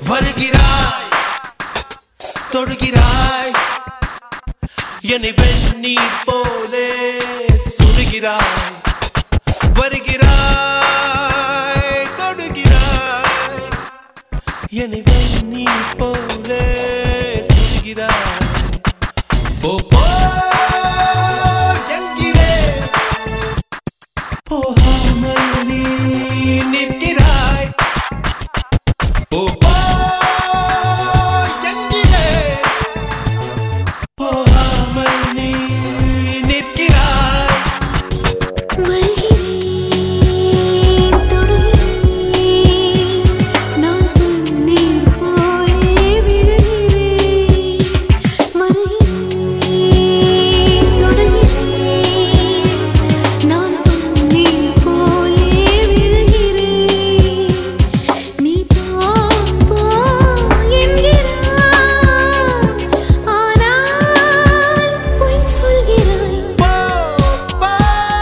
வருகிறாய் தொடுகிறாய் என்னை வெந்நீர் போலே சுடுகிறாய் வருகிறாய் தொடுகிறாய் என்னை வெந்நீர் போலே சுடுகிறாய் போ போ என்கிறேன் போகாமல் நீ நிற்கிறாய் போ போ என்கிறேன் போகாமல் நீ நிற்கிறாய் வருகிறேன் தொடுகிறேன் நான் தண்ணீர் போலே விழுகிறேன் வருகிறேன் தொடுகிறேன் நான் தண்ணீர் போலே விழுகிறேன் நீ போ போ என்கிறாய் ஆனால் பொய் சொல்கிறாய் போ போ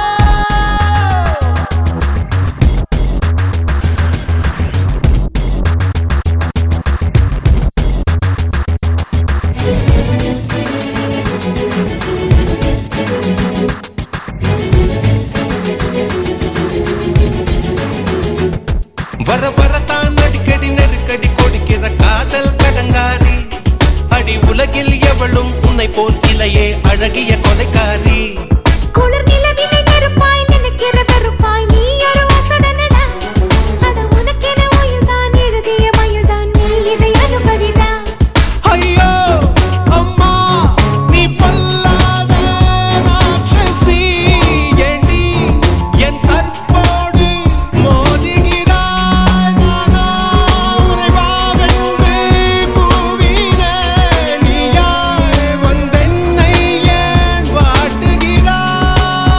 வர வரத்தான் அடிக்கடி நெருக்கடி கொடுக்கிற காதல் கடங்காரி அடி உலகில் எவளும் உன்னை போல் இலையே அழகிய கொலைக்காரி குளிர் நிலவினை நெருப்பாய் நினைக்கிற வெறுப்பாய் நீ ஒரு வாசடனடா அட உனக்கென உயிர்தான் எழுதிய மயில்தான் நீ இதை அனுமதிதான் ஐயோ அம்மா நீ பொல்லாத ராட்சசி ஏண்டி என் கற்போடு மோதுகிறாய் நானா உன்னை வாவென்று கூவினேன் நீயாய் வந்தென்னை ஏன் வாட்டுகிறாய்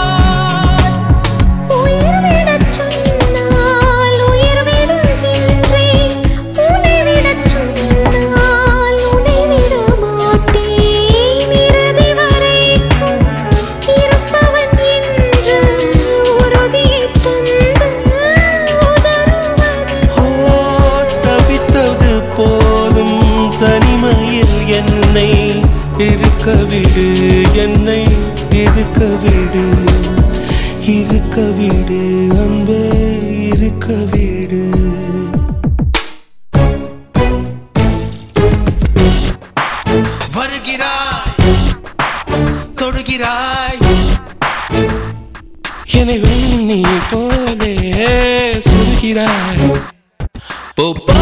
உயிர் விடச் சொன்னால் உயிர் விடுகின்றேன் உன்னை விடச் சொன்னால் உன்னை விட மாட்டேன் இறுதி வரைக்கும் இருப்பவன் என்று உறுதியைத் தந்து உதறுவது ஓ தவித்தது போதும் தனிமையில் என்னை இருக்க விடு என்னை இருக்க விடு இருக்க விடு அன்பே இருக்க விடு வருகிறாய் தொடுகிறாய் என்னை வெண்ணி போலே சுடுகிறாய் போ போ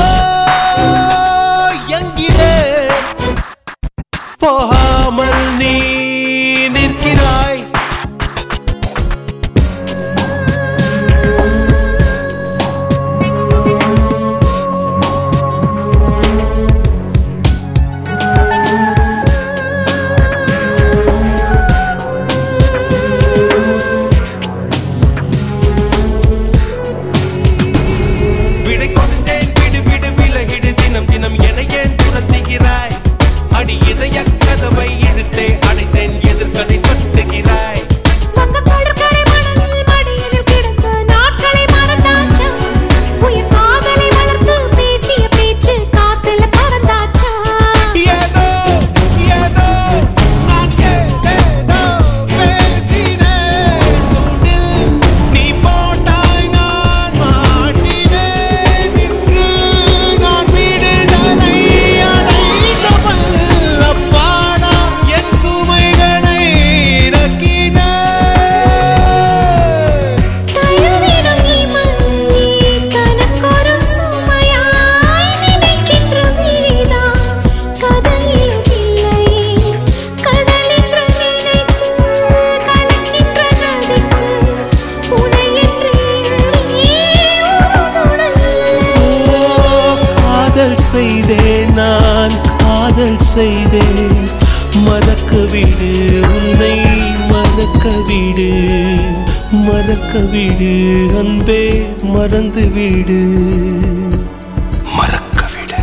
என்கிறேன் போகாமல் நீ நிற்கிறாய் விடை கொடுத்தேன் விடு விடு விலகிடு தினம் தினம் என ஏன் துரத்துகிறாய் அடி இதய கதவை இழுத்தே அடைத்தேன் எதிர்கதை தொட்டுகிறாய் வந்த கடற்கரை மணலில் மடியில் கிடந்த நாட்களை மறந்தாச்சா உயிர் காதலை வளர்த்து பேசிய பேச்சு காத்துல பறந்தாச்சா ஏதோ ஏதோ நான் ஏதேதோ பேசினேன் தூண்டில் நீ போட்டாய் நான் மாட்டினேன் இன்று நான் விடுதலை அடைந்தவள் அப்பாடா என் சுமைகளை இறக்கினேன் தழுவிடும் இமயி தனக்கொரு சுமையாய் நினைக்கின்ற விழிதான் கதையிலும் இல்லையே கடலென்று நினைத்து கலக்கின்ற நதிக்கு உனையென்று எண்ணி ஒரு துணை காதல் செய்தேன் நான் காதல் செய்தேன் மறக்க விடு உன்னை மறக்க விடு மறக்க விடு அன்பே மறந்து விடு மறக்க விடு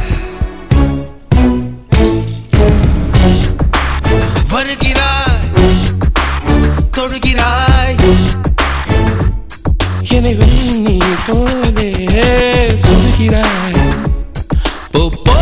வருகிறாய் தொடுகிறாய் என்னை வெண்ணி போலே சொல்கிறாய் போ போ